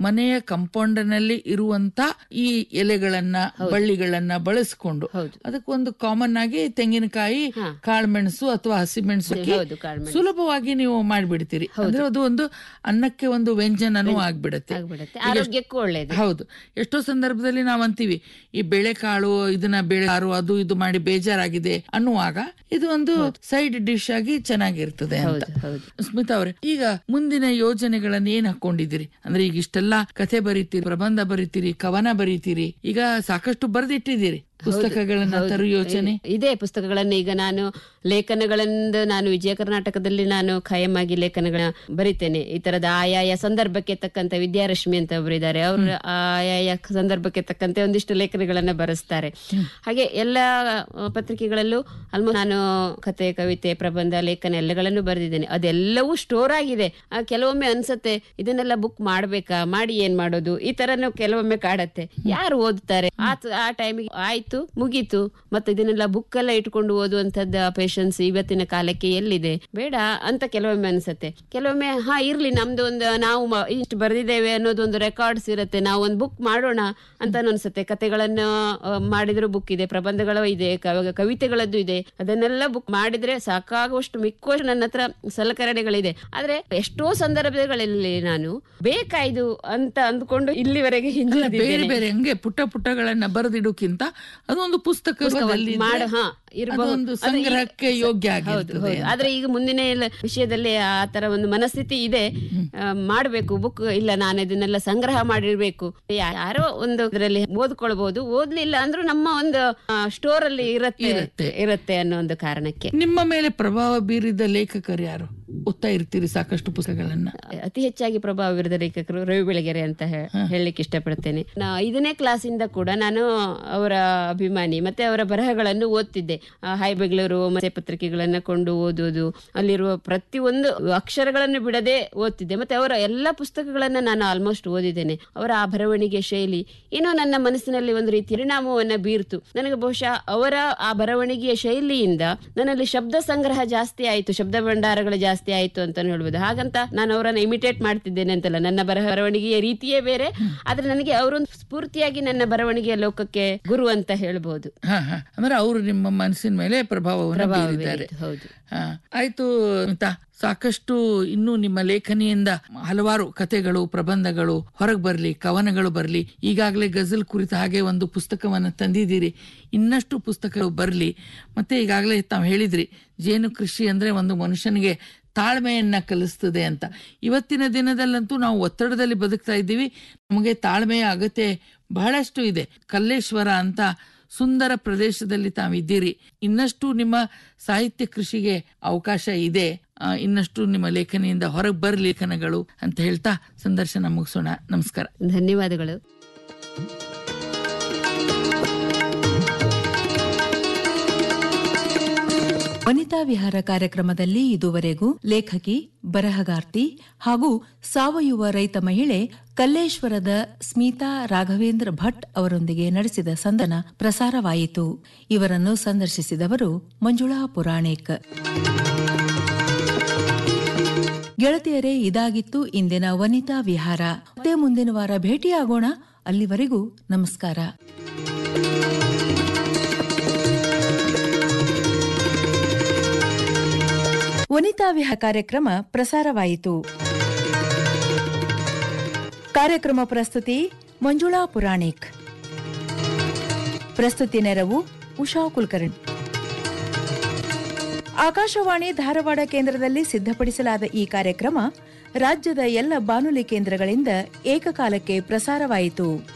ಮನೆಯ ಕಂಪೌಂಡ್ನಲ್ಲಿ ಇರುವಂತ ಈ ಎಲೆಗಳನ್ನ ಬಳ್ಳಿಗಳನ್ನ ಬಳಸಿಕೊಂಡು ಹೌದು. ಅದಕ್ಕೊಂದು ಕಾಮನ್ ಆಗಿ ತೆಂಗಿನಕಾಯಿ ಹಾ. ಕಾಳುಮೆಣಸು ಅಥವಾ ಹಸಿಮೆಣಸು ಹಾಕಿ ಹೌದು ಕಾಳ್ಮೆಣಸು ಸುಲಭವಾಗಿ ನೀವು ಮಾಡ್ಬಿಡ್ತೀರಿ ಅಂದ್ರೆ ಅದು ಒಂದು ಅನ್ನಕ್ಕೆ ಒಂದು ವ್ಯಂಜನನೂ ಆಗ್ಬಿಡತ್ತೆ ಆಗ್ಬಿಡತ್ತೆ ಆರೋಗ್ಯಕ್ಕೂ ಒಳ್ಳೇದು ಹೌದು ಎಷ್ಟೋ ಸಂದರ್ಭದಲ್ಲಿ ನಾವ್ ಅಂತೀವಿ ಈ ಬೇಳೆಕಾಳು ಇದನ್ನ ಬೇಳೆಕಾರು ಅದು ಇದು ಮಾಡಿ ಬೇಜಾರಾಗಿದೆ ಅನ್ನುವಾಗ ಇದು ಒಂದು ಸೈಡ್ ಡಿಶ್ ಆಗಿ ಚೆನ್ನಾಗಿರ್ತದೆ ಅಂತ ಹೌದು ಹೌದು ಸ್ಮಿತಾ ಅವರೇ ಈಗ ಮುಂದಿನ ಯೋಜನೆಗಳನ್ನ ಏನ್ ಹಾಕೊಂಡಿದ್ದೀರಿ ಅಂದ್ರೆ ಈಗ ಇಷ್ಟೆಲ್ಲಾ ಕಥೆ ಬರೀತೀರಿ ಪ್ರಬಂಧ ಬರೀತೀರಿ ಕವನ ಬರೀತೀರಿ ಈಗ ಸಾಕಷ್ಟು ಬರೆದಿಟ್ಟಿದ್ದೀರಿ ಪುಸ್ತಕಗಳನ್ನ ತರು ಯೋಚನೆ ಇದೆ ಪುಸ್ತಕಗಳನ್ನು ಈಗ ನಾನು ಲೇಖನಗಳಿಂದ ನಾನು ವಿಜಯ ಕರ್ನಾಟಕದಲ್ಲಿ ನಾನು ಖಾಯಂ ಆಗಿ ಲೇಖನಗಳ ಬರಿತೇನೆ ಈ ತರದ ಆಯಾಯ ಸಂದರ್ಭಕ್ಕೆ ತಕ್ಕಂತೆ ವಿದ್ಯಾರಶ್ಮಿ ಅಂತ ಒಬ್ರು ಇದ್ದಾರೆ ಅವರು ಆಯಾಯ ಸಂದರ್ಭಕ್ಕೆ ತಕ್ಕಂತೆ ಒಂದಿಷ್ಟು ಲೇಖನಗಳನ್ನ ಬರೆಸ್ತಾರೆ ಹಾಗೆ ಎಲ್ಲ ಆ, ಪತ್ರಿಕೆಗಳಲ್ಲೂ ಆಲ್ಮೋಸ್ಟ್ ನಾನು ಕತೆ ಕವಿತೆ ಪ್ರಬಂಧ ಲೇಖನ ಎಲ್ಲಗಳನ್ನು ಬರೆದಿದ್ದೇನೆ ಅದೆಲ್ಲವೂ ಸ್ಟೋರ್ ಆಗಿದೆ ಆ, ಕೆಲವೊಮ್ಮೆ ಅನ್ಸತ್ತೆ ಇದನ್ನೆಲ್ಲ ಬುಕ್ ಮಾಡ್ಬೇಕಾ ಮಾಡಿ ಏನ್ ಮಾಡೋದು ಈ ತರನು ಕೆಲವೊಮ್ಮೆ ಕಾಡತ್ತೆ ಯಾರು ಓದ್ತಾರೆ ಆ ಆ ಟೈಮಿಗೆ ಆಯ್ತು ಮುಗೀತು ಮತ್ತೆ ಇದನ್ನೆಲ್ಲ ಬುಕ್ ಎಲ್ಲ ಇಟ್ಕೊಂಡು ಓದುವಂತದ್ದ ಪೇಶನ್ಸ್ ಇವತ್ತಿನ ಕಾಲಕ್ಕೆ ಎಲ್ಲಿದೆ ಬೇಡ ಅಂತ ಕೆಲವೊಮ್ಮೆ ಅನ್ಸತ್ತೆ ಕೆಲವೊಮ್ಮೆ ಹಾ ಇರ್ಲಿ ನಮ್ದು ಒಂದು ನಾವು ಮ- ಇಷ್ಟು ಬರೆದಿದ್ದೇವೆ ಅನ್ನೋದು ಒಂದು ರೆಕಾರ್ಡ್ಸ್ ಇರುತ್ತೆ ನಾವು ಒಂದು ಬುಕ್ ಮಾಡೋಣ ಅಂತ ಅನ್ಸುತ್ತೆ ಕತೆಗಳನ್ನು ಆ, ಮಾಡಿದ್ರು ಬುಕ್ ಇದೆ ಪ್ರಬಂಧಗಳು ಇದೆ ಕವ- ಕವಿತೆಗಳದ್ದು ಇದೆ ಅದನ್ನೆಲ್ಲ ಬುಕ್ ಮಾಡಿದ್ರೆ ಸಾಕಾಗುವಷ್ಟು ಮಿಕ್ಕುವಷ್ಟು ನನ್ನ ಹತ್ರ ಸಲಕರಣೆಗಳಿದೆ ಆದ್ರೆ ಎಷ್ಟೋ ಸಂದರ್ಭಗಳಲ್ಲಿ ನಾನು ಬೇಕಾಯ್ದು ಅಂತ ಅಂದ್ಕೊಂಡು ಇಲ್ಲಿವರೆಗೆ ಬೇರೆ ಹಿಂದಿದ್ದೇನೆ ಬೇರೆ ಹಂಗೆ ಪುಟ್ಟ ಪುಟ್ಟಗಳನ್ನ ಬರೆದಿಡೋಕ್ಕಿಂತ ಅದೊಂದು ಪುಸ್ತಕದಲ್ಲಿ ಮಾಡ ಹಾ ಇರಬಹುದು ಅದೊಂದು ಸಂಗ್ರಹಕ್ಕೆ ಯೋಗ್ಯ ಹೌದು ಆಗಿರ್ತದೆ ಹೌದು ಆದ್ರೆ ಈಗ ಮುಂದಿನ ಎಲ್ಲ ವಿಷಯದಲ್ಲಿ ಆ ತರ ಒಂದು ಮನಸ್ಥಿತಿ ಇದೆ ಆ, ಮಾಡ್ಬೇಕು ಬುಕ್ ಇಲ್ಲ ನಾನು ಇದನ್ನೆಲ್ಲ ಸಂಗ್ರಹ ಮಾಡಿರ್ಬೇಕು ಯಾ- ಯಾರೋ ಒಂದು ಇದರಲ್ಲಿ ಓದ್ಕೊಳ್ಬಹುದು ಓದ್ಲಿಲ್ಲ ಅಂದ್ರೂ ನಮ್ಮ ಒಂದು ಸ್ಟೋರ್ ಅಲ್ಲಿ ಇರತ್ತೆ ಇರತ್ತೆ. ಇರತ್ತೆ ಅನ್ನೋ ಒಂದು ಕಾರಣಕ್ಕೆ ನಿಮ್ಮ ಮೇಲೆ ಪ್ರಭಾವ ಬೀರಿದ ಲೇಖಕರು ಯಾರು ಓದ್ತಾ ಇರ್ತೀರಿ ಸಾಕಷ್ಟು ಪುಸ್ತಕಗಳನ್ನ ಅತಿ ಹೆಚ್ಚಾಗಿ ಪ್ರಭಾವ ಬೀರಿದ ಲೇಖಕರು ರವಿ ಬೆಳಗೆರೆ ಅಂತ ಹೇ- ಹೇಳಲಿಕ್ಕೆ ಇಷ್ಟಪಡ್ತೇನೆ ನಾ ಐದನೇ ಕ್ಲಾಸಿಂದ ಕೂಡ ನಾನು ಅವರ ಅಭಿಮಾನಿ ಮತ್ತೆ ಅವರ ಬರಹಗಳನ್ನು ಓದ್ತಿದ್ದೆ ಆ, ಹೈ ಬೆಂಗಳೂರು ಮತ್ತೆ ಪತ್ರಿಕೆಗಳನ್ನ ಕೊಂಡು ಓದೋದು ಅಲ್ಲಿರುವ ಪ್ರತಿಯೊಂದು ಅಕ್ಷರಗಳನ್ನು ಬಿಡದೆ ಓದ್ತಿದ್ದೆ ಮತ್ತೆ ಅವರ ಎಲ್ಲ ಪುಸ್ತಕಗಳನ್ನ ನಾನು ಆಲ್ಮೋಸ್ಟ್ ಓದಿದ್ದೇನೆ ಅವರ ಆ ಬರವಣಿಗೆ ಶೈಲಿ ಏನೋ ನನ್ನ ಮನಸ್ಸಿನಲ್ಲಿ ಒಂದು ರೀತಿ ಪರಿಣಾಮವನ್ನ ಬೀರ್ತು ನನಗೆ ಬಹುಶಃ ಅವರ ಆ ಬರವಣಿಗೆಯ ಶೈಲಿಯಿಂದ ನನ್ನಲ್ಲಿ ಶಬ್ದ ಸಂಗ್ರಹ ಜಾಸ್ತಿ ಆಯಿತು ಶಬ್ದ ಭಂಡಾರಗಳು ಜಾಸ್ತಿ ಆಯಿತು ಅಂತ ಹೇಳ್ಬೋದು ಹಾಗಂತ ನಾನು ಅವರನ್ನ ಇಮಿಟೇಟ್ ಮಾಡ್ತಿದ್ದೇನೆ ಅಂತಲ್ಲ ನನ್ನ ಬರಹ ಬರವಣಿಗೆಯ ರೀತಿಯೇ ಬೇರೆ ಆದ್ರೆ ನನಗೆ ಅವರೊಂದು ಸ್ಫೂರ್ತಿಯಾಗಿ ನನ್ನ ಬರವಣಿಗೆಯ ಲೋಕಕ್ಕೆ ಗುರು ಅಂತ ಹೇಳ್ಬೋದು ಹಾ ಹಾ ಅಂದ್ರೆ ಅವರು ನಿಮ್ಮ ಮನಸ್ಸಿನ ಮೇಲೆ ಪ್ರಭಾವವನ್ನು ಬೀರಿದ್ದಾರೆ ಹೌದು ಹಾ ಆಯ್ತು ಸ್ಮಿತಾ ಸಾಕಷ್ಟು ಇನ್ನು ನಿಮ್ಮ ಲೇಖನಿಯಿಂದ ಹಲವಾರು ಕಥೆಗಳು ಪ್ರಬಂಧಗಳು ಹೊರಗೆ ಬರಲಿ ಕವನಗಳು ಬರಲಿ ಈಗಾಗಲೇ ಗಜಲ್ ಕುರಿತ ಹಾಗೆ ಒಂದು ಪುಸ್ತಕವನ್ನು ತಂದಿದ್ದೀರಿ ಇನ್ನಷ್ಟು ಪುಸ್ತಕಗಳು ಬರಲಿ ಮತ್ತೆ ಈಗಾಗಲೇ ತಾವು ಹೇಳಿದ್ರಿ ಜೇನು ಕೃಷಿ ಅಂದ್ರೆ ಒಂದು ಮನುಷ್ಯನಿಗೆ ತಾಳ್ಮೆಯನ್ನ ಕಲಿಸ್ತದೆ ಅಂತ ಇವತ್ತಿನ ದಿನದಲ್ಲಂತೂ ನಾವು ಒತ್ತಡದಲ್ಲಿ ಬದುಕ್ತಾ ಇದ್ದೀವಿ ನಮಗೆ ತಾಳ್ಮೆಯ ಅಗತ್ಯ ಬಹಳಷ್ಟು ಇದೆ ಕಲ್ಲೇಶ್ವರ ಅಂತ ಸುಂದರ ಪ್ರದೇಶದಲ್ಲಿ ತಾವಿದ್ದೀರಿ ಇನ್ನಷ್ಟು ನಿಮ್ಮ ಸಾಹಿತ್ಯ ಕೃಷಿಗೆ ಅವಕಾಶ ಇದೆ ಆ, ಇನ್ನಷ್ಟು ನಿಮ್ಮ ಲೇಖನಿಯಿಂದ ಹೊರಗೆ ಬರ ಲೇಖನಗಳು ಅಂತ ಹೇಳ್ತಾ ಸಂದರ್ಶನ ಮುಗಿಸೋಣ ನಮಸ್ಕಾರ ಧನ್ಯವಾದಗಳು ವನಿತಾ ವಿಹಾರ ಕಾರ್ಯಕ್ರಮದಲ್ಲಿ ಇದುವರೆಗೂ ಲೇಖಕಿ ಬರಹಗಾರ್ತಿ ಹಾಗೂ ಸಾವಯವ ರೈತ ಮಹಿಳೆ ಕಲ್ಲೇಶ್ವರದ ಸ್ಮಿತಾ ರಾಘವೇಂದ್ರ ಭಟ್ ಅವರೊಂದಿಗೆ ನಡೆಸಿದ ಸಂದನ ಪ್ರಸಾರವಾಯಿತು ಇವರನ್ನು ಸಂದರ್ಶಿಸಿದವರು ಮಂಜುಳಾ ಪುರಾಣಿಕ್ ಗೆಳತಿಯರೇ ಇದಾಗಿತ್ತು ಇಂದಿನ ವನಿತಾ ವಿಹಾರ ಮತ್ತೆ ಮುಂದಿನ ವಾರ ಭೇಟಿಯಾಗೋಣ ಅಲ್ಲಿವರೆಗೂ ನಮಸ್ಕಾರ ವನಿತಾ ವಿಹಾರ ಕಾರ್ಯಕ್ರಮ ಪ್ರಸಾರವಾಯಿತು ಕಾರ್ಯಕ್ರಮ ಪ್ರಸ್ತುತಿ ಮಂಜುಳಾ ಪುರಾಣಿಕ್ ಪ್ರಸ್ತುತಿ ನೆರವು ಉಷಾ ಕುಲಕರ್ಣಿ ಆಕಾಶವಾಣಿ ಧಾರವಾಡ ಕೇಂದ್ರದಲ್ಲಿ ಸಿದ್ಧಪಡಿಸಲಾದ ಈ ಕಾರ್ಯಕ್ರಮ ರಾಜ್ಯದ ಎಲ್ಲ ಬಾನುಲಿ ಕೇಂದ್ರಗಳಿಂದ ಏಕಕಾಲಕ್ಕೆ ಪ್ರಸಾರವಾಯಿತು